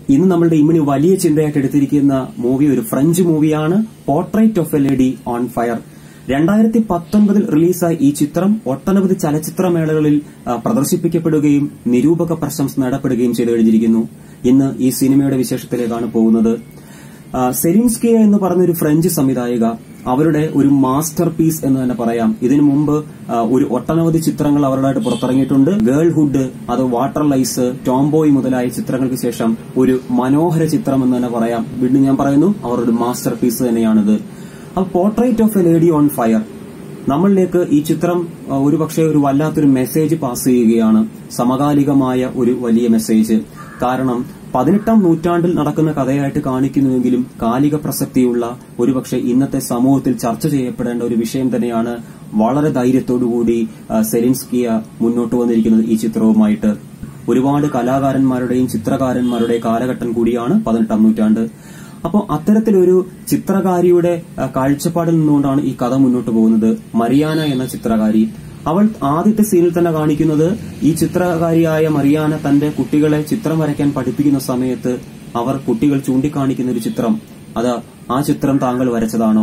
ഇന്ന് നമ്മളുടെ ഇമ്മിണി വലിയ ചിന്തയായിട്ട് എടുത്തിരിക്കുന്ന മൂവി ഒരു ഫ്രഞ്ച് മൂവിയാണ് portrait of a lady on fire രണ്ടായിരത്തി പത്തൊൻപതിൽ റിലീസായ ഈ ചിത്രം ഒട്ടനവധി ചലച്ചിത്രമേളകളിൽ ആ, പ്രദർശിപ്പിക്കപ്പെടുകയും നിരൂപക പ്രശംസ നേടപ്പെടുകയും ചെയ്തു കഴിഞ്ഞിരിക്കുന്നു ഇന്ന് ഈ സിനിമയുടെ വിശേഷത്തിലേക്കാണ് പോകുന്നത് ആ, സെലിൻസ്കിയ എന്ന് പറഞ്ഞൊരു ഫ്രഞ്ച് സംവിധായിക അവരുടെ ഒരു മാസ്റ്റർ പീസ് എന്ന് തന്നെ പറയാം ഇതിനു മുമ്പ് ആ, ഒരു ഒട്ടനവധി ചിത്രങ്ങൾ അവരുടെയായിട്ട് പുറത്തിറങ്ങിയിട്ടുണ്ട് ഗേൾഹുഡ് അത് വാട്ടർ ലൈസ് ടോംബോയ് മുതലായ ചിത്രങ്ങൾക്ക് ശേഷം ഒരു മനോഹര ചിത്രം എന്ന് തന്നെ പറയാം വീണ്ടും ഞാൻ പറയുന്നു അവരുടെ മാസ്റ്റർ പീസ് തന്നെയാണിത് അപ്പൊ portrait of a lady on fire നമ്മളിലേക്ക് ഈ ചിത്രം ആ, ഒരുപക്ഷെ ഒരു വല്ലാത്തൊരു മെസ്സേജ് പാസ് ചെയ്യുകയാണ് സമകാലികമായ ഒരു വലിയ മെസ്സേജ് കാരണം പതിനെട്ടാം നൂറ്റാണ്ടിൽ നടക്കുന്ന കഥയായിട്ട് കാണിക്കുന്നുവെങ്കിലും കാലിക പ്രസക്തിയുള്ള ഒരുപക്ഷെ ഇന്നത്തെ സമൂഹത്തിൽ ചർച്ച ചെയ്യപ്പെടേണ്ട ഒരു വിഷയം തന്നെയാണ് വളരെ ധൈര്യത്തോടുകൂടി ആ, സെലിൻസ്കിയ മുന്നോട്ട് വന്നിരിക്കുന്നത് ഈ ചിത്രവുമായിട്ട് ഒരുപാട് കലാകാരന്മാരുടെയും ചിത്രകാരന്മാരുടെയും കാലഘട്ടം കൂടിയാണ് പതിനെട്ടാം നൂറ്റാണ്ട് അപ്പോൾ അത്തരത്തിലൊരു ചിത്രകാരിയുടെ ആ, കാഴ്ചപ്പാടിൽ നിന്നുകൊണ്ടാണ് ഈ കഥ മുന്നോട്ട് പോകുന്നത് മറിയാന എന്ന ചിത്രകാരി അവൾ ആദ്യത്തെ സീനിൽ തന്നെ കാണിക്കുന്നത് ഈ ചിത്രകാരിയായ മറിയാന തന്റെ കുട്ടികളെ ചിത്രം വരയ്ക്കാൻ പഠിപ്പിക്കുന്ന സമയത്ത് അവർ കുട്ടികൾ ചൂണ്ടിക്കാണിക്കുന്ന ഒരു ചിത്രം അത് ആ ചിത്രം താങ്കൾ വരച്ചതാണോ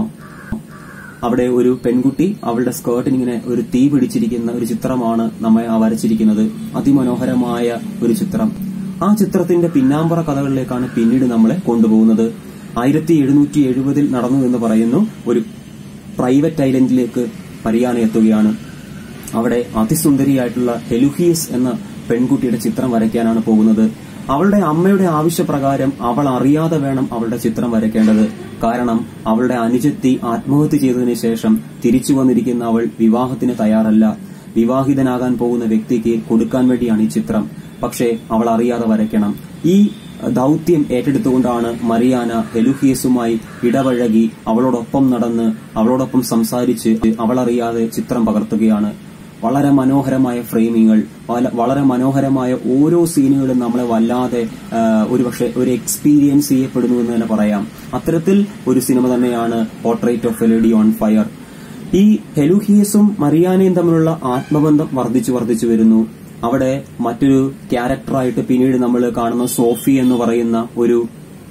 അവിടെ ഒരു പെൺകുട്ടി അവളുടെ സ്കേർട്ടിന് ഇങ്ങനെ ഒരു തീ പിടിച്ചിരിക്കുന്ന ഒരു ചിത്രമാണ് നമ്മെ ആ വരച്ചിരിക്കുന്നത് അതിമനോഹരമായ ഒരു ചിത്രം ആ ചിത്രത്തിന്റെ പിന്നാമ്പറ കഥകളിലേക്കാണ് പിന്നീട് നമ്മളെ കൊണ്ടുപോകുന്നത് ആയിരത്തി എഴുന്നൂറ്റി എഴുപതിൽ നടന്നു എന്ന് പറയുന്നു ഒരു പ്രൈവറ്റ് ഐലൻഡിലേക്ക് പരിയാന എത്തുകയാണ് അവിടെ അതിസുന്ദരിയായിട്ടുള്ള ഹെലുഹിയസ് എന്ന പെൺകുട്ടിയുടെ ചിത്രം വരയ്ക്കാനാണ് പോകുന്നത് അവളുടെ അമ്മയുടെ ആവശ്യപ്രകാരം അവൾ അറിയാതെ വേണം അവളുടെ ചിത്രം വരയ്ക്കേണ്ടത് കാരണം അവളുടെ അനുജത്തി ആത്മഹത്യ ചെയ്തതിനു ശേഷം തിരിച്ചു വന്നിരിക്കുന്ന അവൾ വിവാഹത്തിന് തയ്യാറല്ല വിവാഹിതനാകാൻ പോകുന്ന വ്യക്തിക്ക് കൊടുക്കാൻ വേണ്ടിയാണ് ഈ ചിത്രം പക്ഷേ അവൾ അറിയാതെ വരയ്ക്കണം ഈ ദൗത്യം ഏറ്റെടുത്തുകൊണ്ടാണ് മറിയാന എലുഹിയസുമായി ഇടപഴകി അവളോടൊപ്പം നടന്ന് അവളോടൊപ്പം സംസാരിച്ച് അവളറിയാതെ ചിത്രം പകർത്തുകയാണ് വളരെ മനോഹരമായ ഫ്രെയിമിങ്ങൾ വല- വളരെ മനോഹരമായ ഓരോ സീനുകളും നമ്മളെ വല്ലാതെ ആ, ഒരുപക്ഷെ ഒരു എക്സ്പീരിയൻസ് ചെയ്യപ്പെടുന്നു എന്ന് തന്നെ പറയാം അത്തരത്തിൽ ഒരു സിനിമ തന്നെയാണ് portrait of a lady on fire ഈ ഹെലുഹിയസും മറിയാനയും തമ്മിലുള്ള ആത്മബന്ധം വർദ്ധിച്ചു വർദ്ധിച്ചു വരുന്നു അവിടെ മറ്റൊരു ക്യാരക്ടറായിട്ട് പിന്നീട് നമ്മൾ കാണുന്ന സോഫി എന്ന് പറയുന്ന ഒരു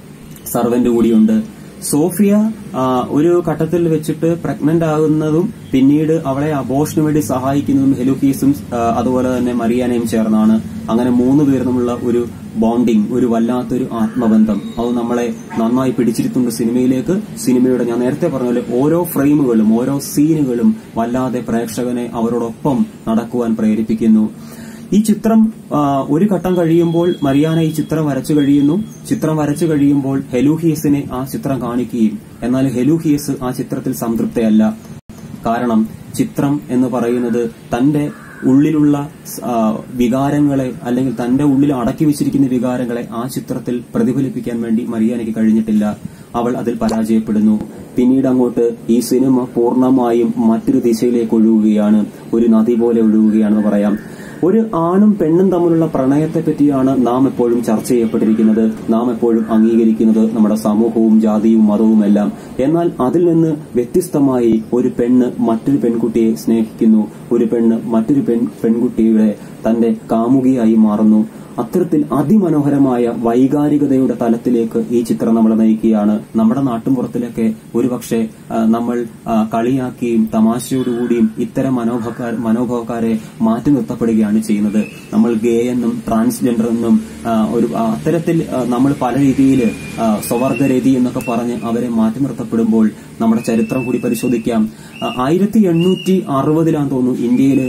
സർവന്റ് കൂടിയുണ്ട് സോഫിയ ആ, ഒരു ഘട്ടത്തിൽ വെച്ചിട്ട് പ്രഗ്നന്റ് ആകുന്നതും പിന്നീട് അവളെ അബോഷന് വേണ്ടി സഹായിക്കുന്നതും ഹെലുക്കീസും ആ, അതുപോലെ തന്നെ മറിയാനയും ചേർന്നാണ് അങ്ങനെ മൂന്ന് പേർ തമ്മിലുള്ള ഒരു ബോണ്ടിങ് ഒരു വല്ലാത്തൊരു ആത്മബന്ധം അത് നമ്മളെ നന്നായി പിടിച്ചിരുത്തുന്ന സിനിമയിലേക്ക് സിനിമയുടെ ഞാൻ നേരത്തെ പറഞ്ഞ പോലെ ഓരോ ഫ്രെയിമുകളും ഓരോ സീനുകളും വല്ലാതെ പ്രേക്ഷകനെ അവരോടൊപ്പം നടക്കുവാൻ പ്രേരിപ്പിക്കുന്നു ഈ ചിത്രം ആ, ഒരു ഘട്ടം കഴിയുമ്പോൾ മരിയാന ഈ ചിത്രം വരച്ചു കഴിയുന്നു ചിത്രം വരച്ചു കഴിയുമ്പോൾ ഹെലൂഹിയസിനെ ആ ചിത്രം കാണിക്കുകയും എന്നാൽ ഹെലൂഹിയസ് ആ ചിത്രത്തിൽ സംതൃപ്തയല്ല കാരണം ചിത്രം എന്ന് പറയുന്നത് തന്റെ ഉള്ളിലുള്ള ആ, വികാരങ്ങളെ അല്ലെങ്കിൽ തന്റെ ഉള്ളിൽ അടക്കി വെച്ചിരിക്കുന്ന വികാരങ്ങളെ ആ ചിത്രത്തിൽ പ്രതിഫലിപ്പിക്കാൻ വേണ്ടി മരിയാനയ്ക്ക് കഴിഞ്ഞിട്ടില്ല അവൾ അതിൽ പരാജയപ്പെടുന്നു പിന്നീട് അങ്ങോട്ട് ഈ സിനിമ പൂർണ്ണമായും മറ്റൊരു ദിശയിലേക്ക് ഒഴുകുകയാണ് ഒരു നദി പോലെ ഒഴുകുകയാണെന്ന് പറയാം ഒരു ആണും പെണ്ണും തമ്മിലുള്ള പ്രണയത്തെ പറ്റിയാണ് നാം എപ്പോഴും ചർച്ച ചെയ്യപ്പെട്ടിരിക്കുന്നത് നാം എപ്പോഴും അംഗീകരിക്കുന്നത് നമ്മുടെ സമൂഹവും ജാതിയും മതവും എല്ലാം എന്നാൽ അതിൽ നിന്ന് വ്യത്യസ്തമായി ഒരു പെണ്ണ് മറ്റൊരു പെൺകുട്ടിയെ സ്നേഹിക്കുന്നു ഒരു പെണ്ണ് മറ്റൊരു പെൺ പെൺകുട്ടിയുടെ തന്റെ കാമുകിയായി മാറുന്നു അത്തരത്തിൽ അതിമനോഹരമായ വൈകാരികതയുടെ തലത്തിലേക്ക് ഈ ചിത്രം നമ്മളെ നയിക്കുകയാണ് നമ്മുടെ നാട്ടുംപുറത്തിലൊക്കെ ഒരുപക്ഷെ ആ, നമ്മൾ ആ, കളിയാക്കിയും തമാശയോടുകൂടിയും ഇത്തരം മനോഭവക്കാർ മനോഭാവക്കാരെ മാറ്റി നിർത്തപ്പെടുകയാണ് ചെയ്യുന്നത് നമ്മൾ ഗേ എന്നും ട്രാൻസ്ജെൻഡർ എന്നും ആ, ഒരു ആ, അത്തരത്തിൽ ആ, നമ്മൾ പല രീതിയിൽ സ്വവർഗരതി എന്നൊക്കെ പറഞ്ഞ് അവരെ മാറ്റി നിർത്തപ്പെടുമ്പോൾ നമ്മുടെ ചരിത്രം കൂടി പരിശോധിക്കാം ആയിരത്തി എണ്ണൂറ്റി അറുപതിലാന്ന് തോന്നുന്നു ഇന്ത്യയിൽ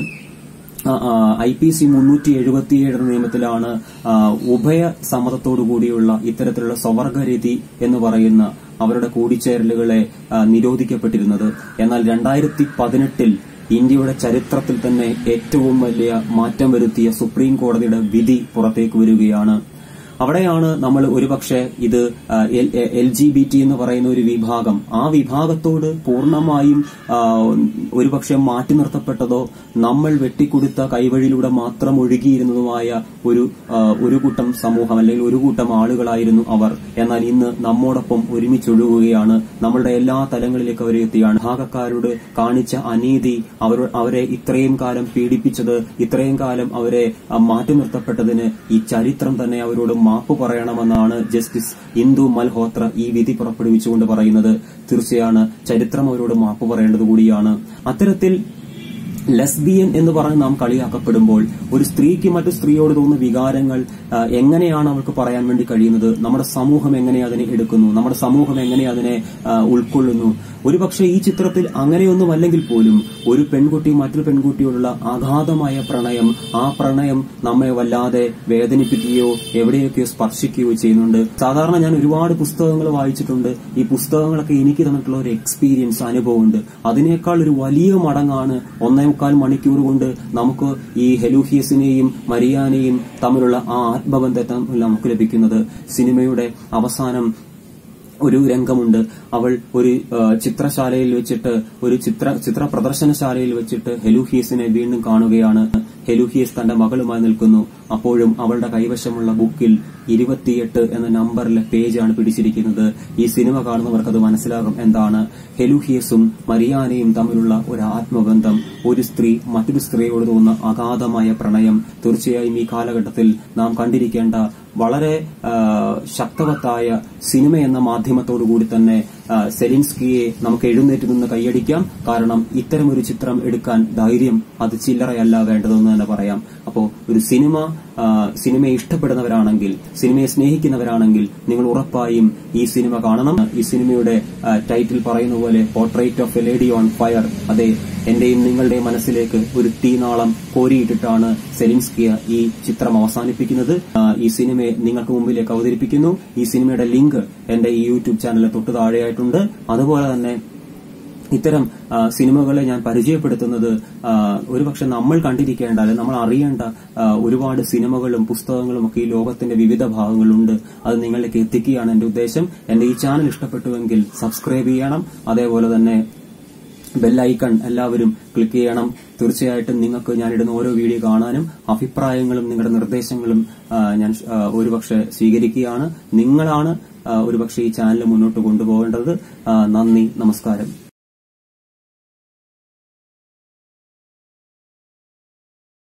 ഐ പി സി മുന്നൂറ്റി എഴുപത്തിയേഴ് നിയമത്തിലാണ് ആ, ഉഭയ സമ്മതത്തോടു കൂടിയുള്ള ഇത്തരത്തിലുള്ള സ്വവർഗരീതി എന്ന് പറയുന്ന അവരുടെ കൂടിച്ചേരലുകളെ ആ, നിരോധിക്കപ്പെട്ടിരുന്നത് എന്നാൽ രണ്ടായിരത്തി പതിനെട്ടിൽ ഇന്ത്യയുടെ ചരിത്രത്തിൽ തന്നെ ഏറ്റവും വലിയ മാറ്റം വരുത്തിയ സുപ്രീം കോടതിയുടെ വിധി പുറത്തേക്ക് വരികയാണ് അവിടെയാണ് നമ്മൾ ഒരുപക്ഷെ ഇത് എൽ ജി ബി ടി എന്ന് പറയുന്ന ഒരു വിഭാഗം ആ വിഭാഗത്തോട് പൂർണ്ണമായും ആ, ഒരുപക്ഷെ മാറ്റി നിർത്തപ്പെട്ടതോ നമ്മൾ വെട്ടിക്കൊടുത്ത കൈവഴിയിലൂടെ മാത്രം ഒഴുകിയിരുന്നതുമായ ഒരു ആ, ഒരു കൂട്ടം സമൂഹം അല്ലെങ്കിൽ ഒരു കൂട്ടം ആളുകളായിരുന്നു അവർ എന്നാൽ ഇന്ന് നമ്മോടൊപ്പം ഒരുമിച്ചൊഴുകുകയാണ് നമ്മളുടെ എല്ലാ തലങ്ങളിലേക്ക് അവർ എത്തിയാണ് ഭാഗക്കാരോട് കാണിച്ച അനീതി അവർ അവരെ ഇത്രയും കാലം പീഡിപ്പിച്ചത് ഇത്രയും കാലം അവരെ ആ, മാറ്റി നിർത്തപ്പെട്ടതിന് ഈ ചരിത്രം തന്നെ അവരോട് മാപ്പ് പറയണമെന്നാണ് ജസ്റ്റിസ് ഇന്ദു മൽഹോത്ര ഈ വിധി പുറപ്പെടുവിച്ചുകൊണ്ട് പറയുന്നത് തീർച്ചയാണ് ചരിത്രം അവരോട് മാപ്പ് പറയേണ്ടത് കൂടിയാണ് അത്തരത്തിൽ ലെസ്ബിയൻ എന്ന് പറഞ്ഞ് നാം കളിയാക്കപ്പെടുമ്പോൾ ഒരു സ്ത്രീക്ക് മറ്റു സ്ത്രീയോട് തോന്നുന്ന വികാരങ്ങൾ ആ, എങ്ങനെയാണ് അവൾക്ക് പറയാൻ വേണ്ടി കഴിയുന്നത് നമ്മുടെ സമൂഹം എങ്ങനെ അതിനെ എടുക്കുന്നു നമ്മുടെ സമൂഹം എങ്ങനെ അതിനെ ആ, ഉൾക്കൊള്ളുന്നു ഒരുപക്ഷെ ഈ ചിത്രത്തിൽ അങ്ങനെയൊന്നും അല്ലെങ്കിൽ പോലും ഒരു പെൺകുട്ടി മറ്റൊരു പെൺകുട്ടിയോടുള്ള അഗാധമായ പ്രണയം ആ പ്രണയം നമ്മെ വല്ലാതെ വേദനിപ്പിക്കുകയോ എവിടെയൊക്കെയോ സ്പർശിക്കുകയോ ചെയ്യുന്നുണ്ട് സാധാരണ ഞാൻ ഒരുപാട് പുസ്തകങ്ങൾ വായിച്ചിട്ടുണ്ട് ഈ പുസ്തകങ്ങളൊക്കെ എനിക്ക് തന്നിട്ടുള്ള ഒരു എക്സ്പീരിയൻസ് അനുഭവമുണ്ട് അതിനേക്കാൾ ഒരു വലിയ മടങ്ങാണ് ഒന്നേ മുക്കാൽ മണിക്കൂർ കൊണ്ട് നമുക്ക് ഈ ഹെലൂഹിയസിനെയും മരിയാനെയും തമ്മിലുള്ള ആ ആത്മബന്ധത്തെ നമുക്ക് ലഭിക്കുന്നത് സിനിമയുടെ അവസാനം ഒരു രംഗമുണ്ട് അവൾ ഒരു ആ, ചിത്രശാലയിൽ വെച്ചിട്ട് ഒരു ചിത്ര ചിത്ര പ്രദർശനശാലയിൽ വെച്ചിട്ട് ഹെലൂഹിയസിനെ വീണ്ടും കാണുകയാണ് ഹെലൂഹിയസ് തന്റെ മകളുമായി നിൽക്കുന്നു അപ്പോഴും അവളുടെ കൈവശമുള്ള ബുക്കിൽ ഇരുപത്തിയെട്ട് എന്ന നമ്പറിലെ പേജാണ് പിടിച്ചിരിക്കുന്നത് ഈ സിനിമ കാണുന്നവർക്ക് അത് മനസ്സിലാകും എന്താണ് ഹെലൂഹിയസും മരിയാനയും തമ്മിലുള്ള ഒരു ആത്മബന്ധം ഒരു സ്ത്രീ മറ്റൊരു സ്ത്രീയോട് തോന്നുന്ന അഗാധമായ പ്രണയം തീർച്ചയായും ഈ കാലഘട്ടത്തിൽ നാം കണ്ടിരിക്കേണ്ട വളരെ ആ, ശക്തവത്തായ സിനിമ എന്ന മാധ്യമത്തോടു കൂടി തന്നെ ആ, സെലിൻസ്കിയെ നമുക്ക് എഴുന്നേറ്റ് നിന്ന് കൈയടിക്കാം കാരണം ഇത്തരമൊരു ചിത്രം എടുക്കാൻ ധൈര്യം അത് ചില്ലറയല്ല വേണ്ടതെന്ന് തന്നെ പറയാം അപ്പോ ഒരു സിനിമ ആ, സിനിമയെ ഇഷ്ടപ്പെടുന്നവരാണെങ്കിൽ സിനിമയെ സ്നേഹിക്കുന്നവരാണെങ്കിൽ നിങ്ങൾ ഉറപ്പായും ഈ സിനിമ കാണണം ഈ സിനിമയുടെ ആ, ടൈറ്റിൽ പറയുന്ന പോലെ portrait of a lady on fire അതെ എന്റെയും നിങ്ങളുടെയും മനസ്സിലേക്ക് ഒരു തീനാളം കോരിയിട്ടിട്ടാണ് സെലിൻസ്കിയ ഈ ചിത്രം അവസാനിപ്പിക്കുന്നത് ആ, ഈ സിനിമയെ നിങ്ങൾക്ക് മുമ്പിലേക്ക് അവതരിപ്പിക്കുന്നു ഈ സിനിമയുടെ ലിങ്ക് എന്റെ ഈ യൂട്യൂബ് ചാനലിൽ തൊട്ട് താഴെയായിട്ടുണ്ട് അതുപോലെ തന്നെ ഇത്തരം ആ, സിനിമകളെ ഞാൻ പരിചയപ്പെടുത്തുന്നത് ആ, ഒരുപക്ഷെ നമ്മൾ കണ്ടിരിക്കേണ്ട അല്ലെങ്കിൽ നമ്മൾ അറിയേണ്ട ആ, ഒരുപാട് സിനിമകളും പുസ്തകങ്ങളും ഒക്കെ ഈ ലോകത്തിന്റെ വിവിധ ഭാഗങ്ങളുണ്ട് അത് നിങ്ങളിലേക്ക് എത്തിക്കുകയാണ് എന്റെ ഉദ്ദേശം എന്റെ ഈ ചാനൽ ഇഷ്ടപ്പെട്ടുവെങ്കിൽ സബ്സ്ക്രൈബ് ചെയ്യണം അതേപോലെ തന്നെ ബെല്ലൈക്കൺ എല്ലാവരും ക്ലിക്ക് ചെയ്യണം തീർച്ചയായിട്ടും നിങ്ങൾക്ക് ഞാനിടുന്ന ഓരോ വീഡിയോ കാണാനും അഭിപ്രായങ്ങളും നിങ്ങളുടെ നിർദ്ദേശങ്ങളും ആ, ഞാൻ ആ, ഒരുപക്ഷെ സ്വീകരിക്കുകയാണ് നിങ്ങളാണ് ആ, ഒരുപക്ഷെ ഈ ചാനൽ മുന്നോട്ട് കൊണ്ടുപോകേണ്ടത് ആ, നന്ദി നമസ്കാരം